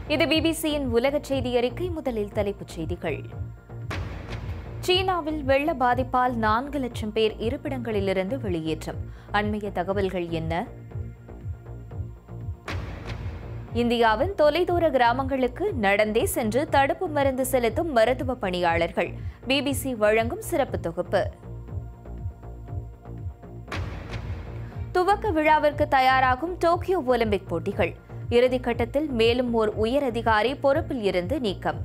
இது பிபிசியின் உலக செய்தி அறிக்கை முதலில் தலைப்புச் செய்திகள் சீனாவில் வெள்ள பாதிப்பால் நான்கு லட்சம் பேர் இருப்பிடங்களிலிருந்து வெளியேற்றம் அண்மைய தகவல்கள் என்ன இந்தியாவின் தொலைதூர கிராமங்களுக்கு நடந்தே சென்று தடுப்பு மருந்து செலுத்தும் மருத்துவ பணியாளர்கள் பிபிசி வழங்கும் சிறப்பு தொகுப்பு துவக்க விழாவிற்கு தயாராகும் டோக்கியோ ஒலிம்பிக் போட்டிகள் இறுதிக்கட்டத்தில் மேலும் ஓர் உயர் அதிகாரி பொறுப்பில் இருந்து நீக்கம்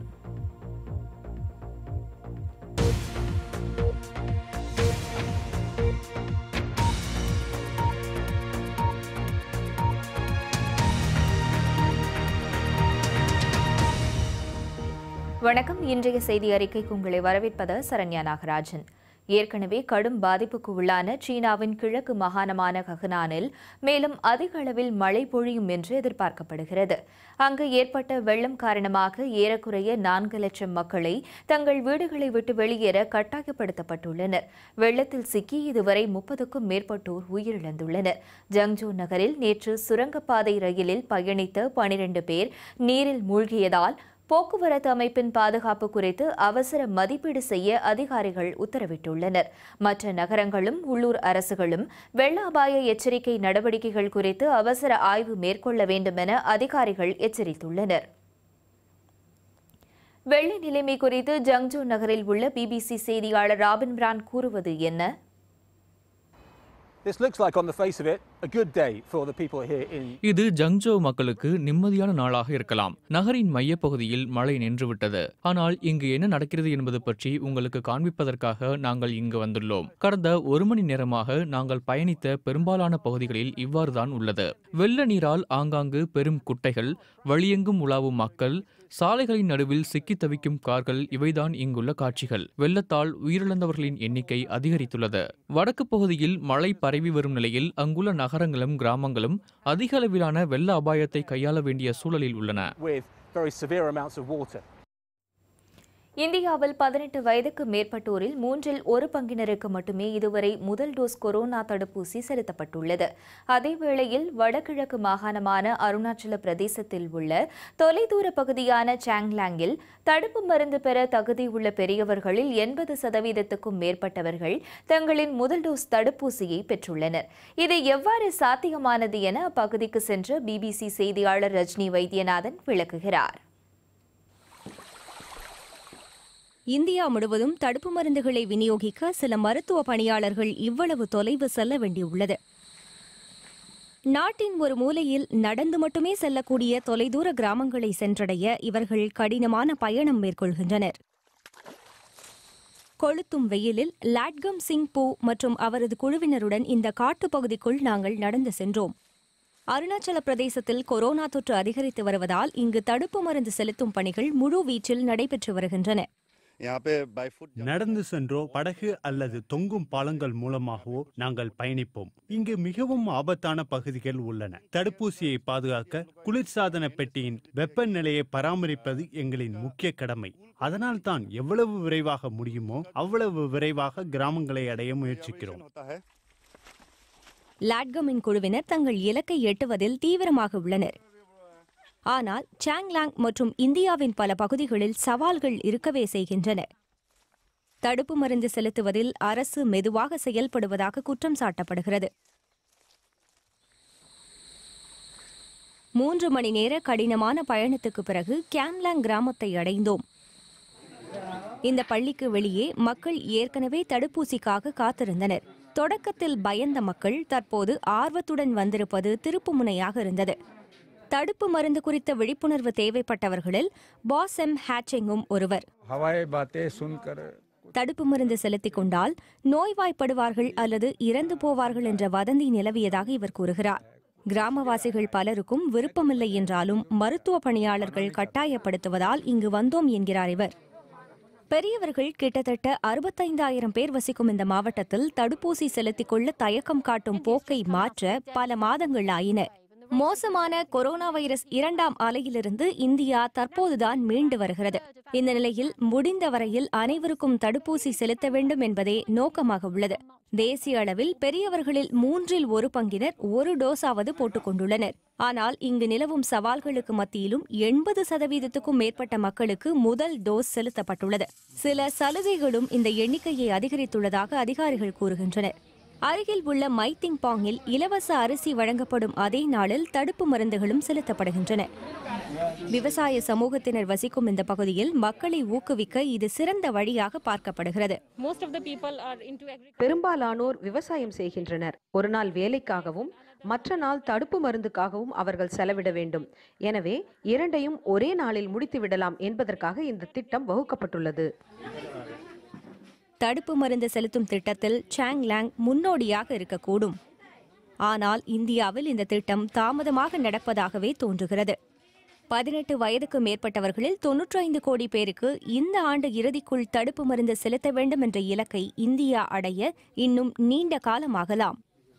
வணக்கம் இன்றைய செய்தி அறிக்கைக்கு உங்களை வரவேற்பது சரண்யா நாகராஜன் ஏற்கனவே கடும் பாதிப்புக்கு உள்ளான சீனாவின் கிழக்கு மாகாணமான ககனானில் மேலும் அதிக அளவில் மழை பொழியும் என்று எதிர்பார்க்கப்படுகிறது அங்கு ஏற்பட்ட வெள்ளம் காரணமாக ஏறக்குறைய நான்கு லட்சம் மக்களை தங்கள் வீடுகளை விட்டு வெளியேற கட்டாயப்படுத்தப்பட்டுள்ளனர் வெள்ளத்தில் சிக்கி இதுவரை முப்பதுக்கும் மேற்பட்டோர் உயிரிழந்துள்ளனர் ஜங்ஜூ நகரில் நேற்று சுரங்கப்பாதை ரயிலில் பயணித்த பனிரெண்டு பேர் நீரில் மூழ்கியதால் போக்குவரத்து அமைப்பின் பாதுகாப்பு குறித்து அவசர மதிப்பீடு செய்ய அதிகாரிகள் உத்தரவிட்டுள்ளனர் மற்ற நகரங்களும் உள்ளூர் அரசுகளும் வெள்ள அபாய எச்சரிக்கை நடவடிக்கைகள் குறித்து அவசர ஆய்வு மேற்கொள்ள வேண்டும் என அதிகாரிகள் எச்சரித்துள்ளனர் வெள்ள நிலைமை குறித்து ஜங்ஜூ நகரில் உள்ள பிபிசி செய்தியாளர் ராபின் பிரான் கூறுவது என்ன This looks like, on the face of it, a good day for the people here in. இது ஜங்ஜோ மக்களுக்கு நிம்மதியான நாளாக இருக்கலாம் நகரின் மையப்பகுதியில் மழை நின்றுவிட்டது ஆனால் இங்கு என்ன நடக்கிறது என்பது பற்றி உங்களுக்கு காண்பிப்பதற்காக நாங்கள் இங்கு வந்துள்ளோம் கடந்த ஒரு மணி நேரமாக நாங்கள் பயணித்த பெரும்பாலான பகுதிகளில் இவ்வாறுதான் உள்ளது வெள்ள நீரால் ஆங்காங்கு பெரும் குட்டைகள் வழியெங்கும் உலாவும் மக்கள் சாலைகளின் நடுவில் சிக்கித் தவிக்கும் கார்கள் இவைதான் இங்குள்ள காட்சிகள் வெள்ளத்தால் உயிரிழந்தவர்களின் எண்ணிக்கை அதிகரித்துள்ளது வடக்கு பகுதியில் மழை பரவி வரும் நிலையில் அங்குள்ள நகரங்களும் கிராமங்களும் அதிக அளவிலான வெள்ள அபாயத்தை கையாள வேண்டிய சூழலில் உள்ளன with very severe amounts of water. இந்தியாவில் பதினெட்டு வயதுக்கு மேற்பட்டோரில் மூன்றில் ஒரு பங்கினருக்கு மட்டுமே இதுவரை முதல் டோஸ் கொரோனா தடுப்பூசி செலுத்தப்பட்டுள்ளது அதேவேளையில் வடகிழக்கு மாகாணமான அருணாச்சல பிரதேசத்தில் உள்ள தொலைதூர பகுதியான சாங்லாங்கில் தடுப்பு மருந்து பெற தகுதியுள்ள பெரியவர்களில் எண்பது சதவீதத்துக்கும் மேற்பட்டவர்கள் தங்களின் முதல் டோஸ் தடுப்பூசியை பெற்றுள்ளனர் இது எவ்வாறு சாத்தியமானது என அப்பகுதிக்கு சென்ற பிபிசி செய்தியாளர் ரஜினி வைத்தியநாதன் விளக்குகிறார் இந்தியா முழுவதும் தடுப்பு மருந்துகளை விநியோகிக்க சில மருத்துவ பணியாளர்கள் இவ்வளவு தொலைவு செல்ல வேண்டியுள்ளது நாட்டின் ஒரு மூலையில் நடந்து மட்டுமே செல்லக்கூடிய தொலைதூர கிராமங்களை சென்றடைய இவர்கள் கடினமான பயணம் மேற்கொள்கின்றனர் கொளுத்தும் வெயிலில் லாட்கம் சிங் பூ மற்றும் அவரது குழுவினருடன் இந்த காட்டுப்பகுதிக்குள் நாங்கள் நடந்து சென்றோம் அருணாச்சல பிரதேசத்தில் கொரோனா தொற்று அதிகரித்து வருவதால் இங்கு தடுப்பு மருந்து செலுத்தும் பணிகள் முழு வீச்சில் நடைபெற்று வருகின்றன यहाँ पे बाई फुट நடந்து சென்றோ படகு அல்லது தொங்கும் பாலங்கள் மூலமாகவோ நாங்கள் பயணிப்போம் இங்கு மிகவும் ஆபத்தான பகுதிகள் உள்ளன தடுப்பூசியை பாதுகாக்க குளிர்சாதன பெட்டியின் வெப்பநிலையை பராமரிப்பது எங்களின் முக்கிய கடமை அதனால் தான் எவ்வளவு விரைவாக முடியுமோ அவ்வளவு விரைவாக கிராமங்களை அடைய முயற்சிக்கிறோம் होता है லாட்கமின் குழுவினர் தங்கள் இலக்கை எட்டுவதில் தீவிரமாக உள்ளனர் ஆனால் சாங்லாங் மற்றும் இந்தியாவின் பல பகுதிகளில் சவால்கள் இருக்கவே செய்கின்றன தடுப்பு மருந்து செலுத்துவதில் அரசு மெதுவாக செயல்படுவதாக குற்றம் சாட்டப்படுகிறது மூன்று மணி நேர கடினமான பயணத்துக்கு பிறகு கேம்லாங் கிராமத்தை அடைந்தோம் இந்த பள்ளிக்கு வெளியே மக்கள் ஏற்கனவே தடுப்பூசிக்காக காத்திருந்தனர் தொடக்கத்தில் பயந்த மக்கள் தற்போது ஆர்வத்துடன் வந்திருப்பது திருப்புமுனையாக இருந்தது தடுப்பு மருந்து குறித்த விழிப்புணர்வு தேவைப்பட்டவர்களில் பாஸ் எம் ஹேச்சிங்கும் ஒருவர் हवाएं बातें सुनकर தடுப்பு மருந்து செலுத்திக் கொண்டால் நோய்வாய்ப்படுவார்கள் அல்லது இறந்து போவார்கள் என்ற வதந்தி நிலவியதாக இவர் கூறுகிறார் கிராமவாசிகள் பலருக்கும் விருப்பமில்லை என்றாலும் மருத்துவ பணியாளர்கள் கட்டாயப்படுத்துவதால் இங்கு வந்தோம் என்கிறார் இவர் பெரியவர்கள் கிட்டத்தட்ட அறுபத்தைந்தாயிரம் பேர் வசிக்கும் இந்த மாவட்டத்தில் தடுப்பூசி செலுத்திக் கொள்ள தயக்கம் காட்டும் போக்கை மாற்ற பல மாதங்கள் ஆயின மோசமான கொரோனா வைரஸ் இரண்டாம் அலையிலிருந்து இந்தியா தற்போதுதான் மீண்டு வருகிறது இந்த நிலையில் முடிந்த வரையில் அனைவருக்கும் தடுப்பூசி செலுத்த வேண்டும் என்பதே நோக்கமாக உள்ளது தேசிய அளவில் பெரியவர்களில் மூன்றில் ஒரு பங்கினர் ஒரு டோஸாவது போட்டுக் கொண்டுள்ளனர் ஆனால் இங்கு நிலவும் சவால்களுக்கு மத்தியிலும் எண்பது சதவீதத்துக்கும் மேற்பட்ட மக்களுக்கு முதல் டோஸ் செலுத்தப்பட்டுள்ளது சில சலுகைகளும் இந்த எண்ணிக்கையை அதிகரித்துள்ளதாக அதிகாரிகள் கூறுகின்றனர் அருகில் உள்ள மைத்திங் பாங்கில் இலவச அரிசி வழங்கப்படும் அதே நாளில் தடுப்பு மருந்துகளும் செலுத்தப்படுகின்றன விவசாய சமூகத்தினர் வசிக்கும் இந்த பகுதியில் மக்களை ஊக்குவிக்க இது சிறந்த வழியாக பார்க்கப்படுகிறது most of the people are into agriculture. பெரும்பாலானோர் விவசாயம் செய்கின்றனர் ஒரு நாள் வேலைக்காகவும் மற்ற நாள் தடுப்பு மருந்துக்காகவும் அவர்கள் செலவிட வேண்டும் எனவே இரண்டையும் ஒரே நாளில் முடித்து விடலாம் என்பதற்காக இந்த திட்டம் வகுக்கப்பட்டுள்ளது தடுப்பு மருந்து செலுத்தும் திட்டத்தில் சாங்லாங் முன்னோடியாக இருக்கக்கூடும் ஆனால் இந்தியாவில் இந்த திட்டம் தாமதமாக நடப்பதாகவே தோன்றுகிறது பதினெட்டு வயதுக்கு மேற்பட்டவர்களில் தொன்னூற்றைந்து கோடி பேருக்கு இந்த ஆண்டு இறுதிக்குள் தடுப்பு மருந்து செலுத்த வேண்டும் என்ற இலக்கை இந்தியா அடைய இன்னும் நீண்ட காலமாகலாம்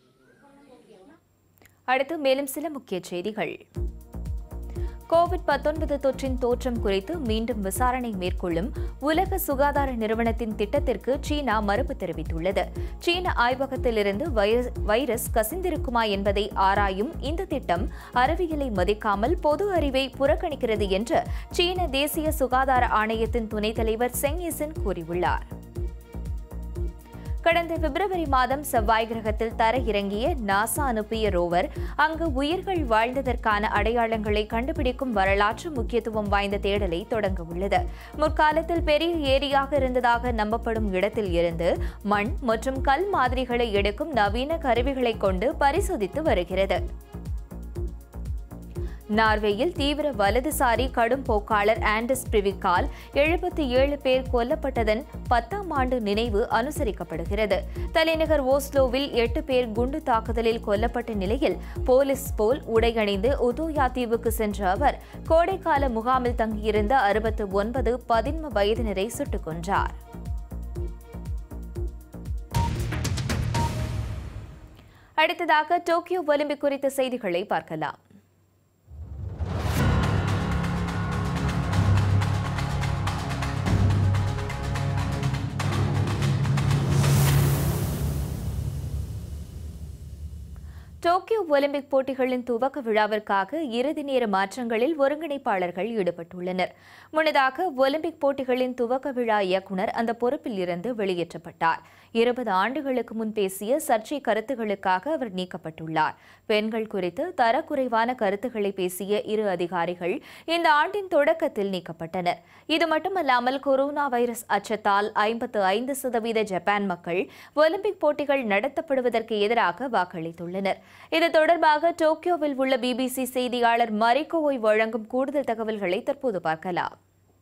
அடுத்து மேலும் சில முக்கிய செய்திகள் கோவிட் 19 தொற்றின் தோற்றம் குறித்து மீண்டும் விசாரணை மேற்கொள்ளும் உலக சுகாதார நிறுவனத்தின் திட்டத்திற்கு சீனா மறுப்பு தெரிவித்துள்ளது சீன ஆய்வகத்திலிருந்து வைரஸ் வைரஸ் கசிந்திருக்குமா என்பதை ஆராயும் இந்த திட்டம் அறிவியலை மதிக்காமல் பொது அறிவை புறக்கணிக்கிறது என்று சீன தேசிய சுகாதார ஆணையத்தின் துணைத் தலைவர் செங் இசின் கூறியுள்ளார் கடந்த பிப்ரவரி மாதம் செவ்வாய் கிரகத்தில் தர இறங்கிய நாசா அனுப்பிய ரோவர் அங்கு உயிர்கள் வாழ்ந்ததற்கான அடையாளங்களை கண்டுபிடிக்கும் வரலாற்று முக்கியத்துவம் வாய்ந்த தேடலை தொடங்க உள்ளது முற்காலத்தில் பெரிய ஏரியாக இருந்ததாக நம்பப்படும் இடத்தில் இருந்து மண் மற்றும் கல் மாதிரிகளை எடுக்கும் நவீன கருவிகளை கொண்டு பரிசோதித்து வருகிறது நார்வேயில் தீவிர வலதுசாரி கடும் போக்காளர் ஆண்டஸ் பிரிவிக்கால் எழுபத்தி ஏழு பேர் கொல்லப்பட்டதன் பத்தாம் ஆண்டு நினைவு அனுசரிக்கப்படுகிறது தலைநகர் ஓஸ்லோவில் எட்டு பேர் குண்டு தாக்குதலில் கொல்லப்பட்ட நிலையில் போலீஸ் போல் உடையணிந்து உதோயா தீவுக்கு சென்ற அவர் கோடைக்கால முகாமில் தங்கியிருந்த அறுபத்து ஒன்பது பதின்ம வயதினரை சுட்டுக் கொன்றார் அடுத்ததாக டோக்கியோ ஒலிம்பிக் குறித்த செய்திகளை பார்க்கலாம் டோக்கியோ ஒலிம்பிக் போட்டிகளின் துவக்க விழாவிற்காக இறுதி நேர மாற்றங்களில் ஒருங்கிணைப்பாளர்கள் ஈடுபட்டுள்ளனர் முன்னதாக ஒலிம்பிக் போட்டிகளின் துவக்க விழா இயக்குனர் அந்த பொறுப்பில் இருந்து வெளியேற்றப்பட்டார் இருபது ஆண்டுகளுக்கு முன் பேசிய சர்ச்சை கருத்துகளுக்காக அவர் நீக்கப்பட்டுள்ளார் பெண்கள் குறித்து தரக்குறைவான கருத்துக்களை பேசிய இரு அதிகாரிகள் இந்த ஆண்டின் தொடக்கத்தில் நீக்கப்பட்டனர் இது மட்டுமல்லாமல் கொரோனா வைரஸ் அச்சத்தால் ஐம்பத்து ஐந்து சதவீத ஜப்பான் மக்கள் ஒலிம்பிக் போட்டிகள் நடத்தப்படுவதற்கு எதிராக வாக்களித்துள்ளனர் இது தொடர்பாக டோக்கியோவில் உள்ள பிபிசி செய்தியாளர் மரிகோவை வழங்கும் கூடுதல் தகவல்களை தற்போது பார்க்கலாம்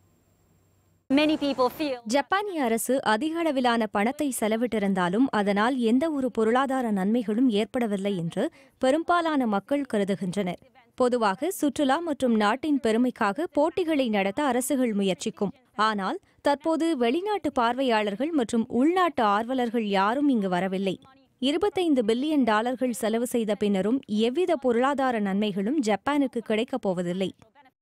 Many people feel ஜப்பானிய அரசு அதிக அளவிலான பணத்தை செலவிட்டிருந்தாலும் அதனால் எந்த ஒரு பொருளாதார நன்மைகளும் ஏற்படவில்லை என்று பெரும்பாலான மக்கள் கருதுகின்றனர் பொதுவாக சுற்றுலா மற்றும் நாட்டின் பெருமைக்காக போட்டிகளை நடத்த அரசுகள் முயற்சிக்கும் ஆனால் தற்போது வெளிநாட்டு பார்வையாளர்கள் மற்றும் உள்நாட்டு ஆர்வலர்கள் யாரும் இங்கு வரவில்லை இருபத்தைந்து பில்லியன் டாலர்கள் செலவு செய்த பின்னரும் எவ்வித பொருளாதார நன்மைகளும் ஜப்பானுக்கு கிடைக்கப் போவதில்லை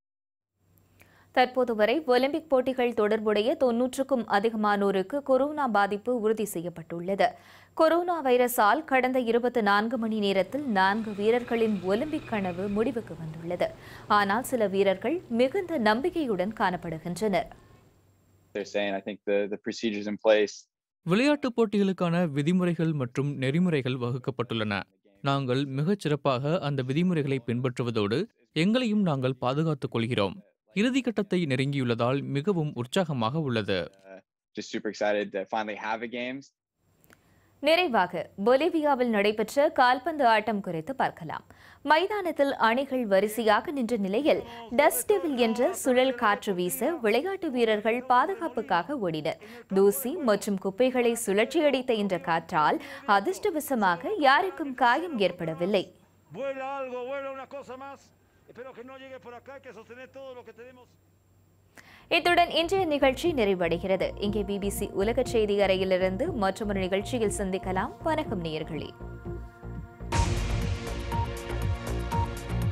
தற்போது வரை ஒலிம்பிக் போட்டிகள் தொடர்புடைய தொன்னூற்றுக்கும் அதிகமானோருக்கு கொரோனா பாதிப்பு உறுதி செய்யப்பட்டுள்ளது கொரோனா வைரஸால் கடந்த இருபத்தி நான்கு மணி நேரத்தில் நான்கு வீரர்களின் ஒலிம்பிக் கனவு முடிவுக்கு வந்துள்ளது ஆனால் சில வீரர்கள் மிகுந்த நம்பிக்கையுடன் காணப்படுகின்றனர் they're saying I think the the procedures in place விளையாட்டுப் போட்டிகளுக்கான விதிமுறைகள் மற்றும் நெறிமுறைகள் வகுக்கப்பட்டுள்ளன நாங்கள் மிகச் சிறப்பாக அந்த விதிமுறைகளை பின்பற்றுவதோடு எங்களையும் நாங்கள் பாதுகாத்துக் கொள்கிறோம் இறுதிக்கட்டத்தை நெருங்கியுள்ளதால் மிகவும் உற்சாகமாக உள்ளது just super excited to finally have a games நிறைவாக பொலிவியாவில் நடைபெற்ற கால்பந்து ஆட்டம் குறித்து பார்க்கலாம் மைதானத்தில் அணிகள் வரிசையாக நின்ற நிலையில் டஸ்டெவில் என்ற சுழல் காற்று வீச விளையாட்டு வீரர்கள் பாதுகாப்புக்காக ஓடினர் தூசி மற்றும் குப்பைகளை சுழற்சியடித்த இந்த காற்றால் அதிர்ஷ்டவசமாக யாருக்கும் காயம் ஏற்படவில்லை Vuela algo, vuela una cosa más. Espero que no llegue por acá, hay que sostener todo lo que tenemos. இத்துடன் இன்றைய நிகழ்ச்சி நிறைவடைகிறது இங்கே பிபிசி உலக செய்தி அறையிலிருந்து மற்றொரு நிகழ்ச்சியில் சந்திக்கலாம் வணக்கம் நேயர்களே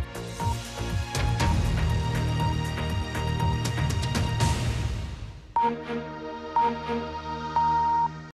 Thank you.